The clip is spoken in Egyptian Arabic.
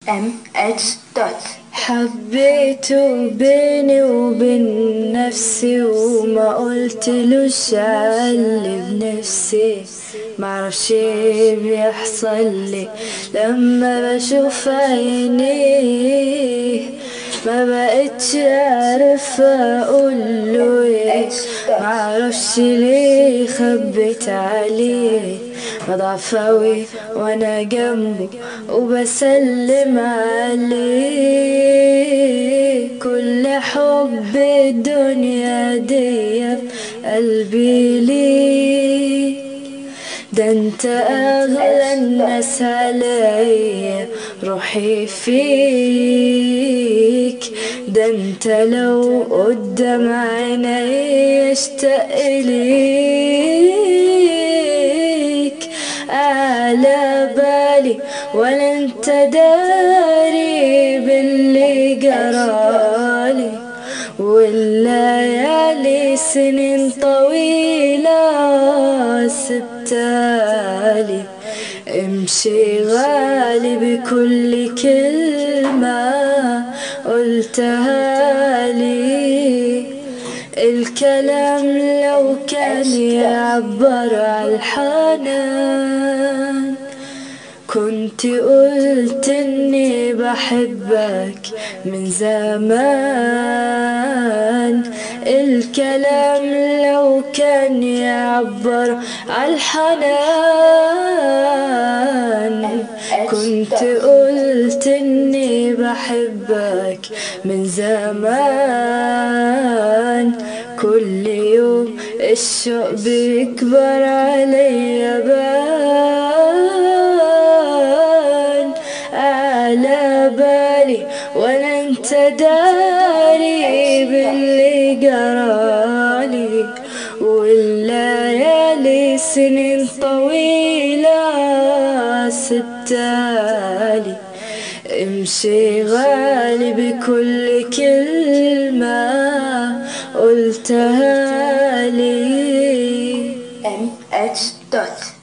ام اتش دوت حبيته بيني وبين نفسي وما قلتلوش علي بنفسي معرفش ايه بيحصل لي لما بشوف عينيه ما بقتش عارف اقوله ايه معرفش ليه خبيت عليه بضعف اوي وانا جنبه وبسلم عليه كل حب الدنيا دي قلبي ليه ده انت اغلى الناس عليا روحي فيك ده انت لو قدام عيني اشتاق ليك على بالي ولا انت داري باللي جرالي والليالي سنين طويلة سبتالي امشي غالي بكل كلمة قلتها لي الكلام لو كان يعبر عن الحنان كنت قلت اني بحبك من زمان الكلام لو كان يعبر عن الحنان كنت قلت اني بحبك من زمان كل يوم الشوق بيكبر عليا بان على بالي ولا انت داري باللي جرالي والليالي سنين طويلة سبتالي امشي غالي بكل كلمة قلتها لي ام اتش دوت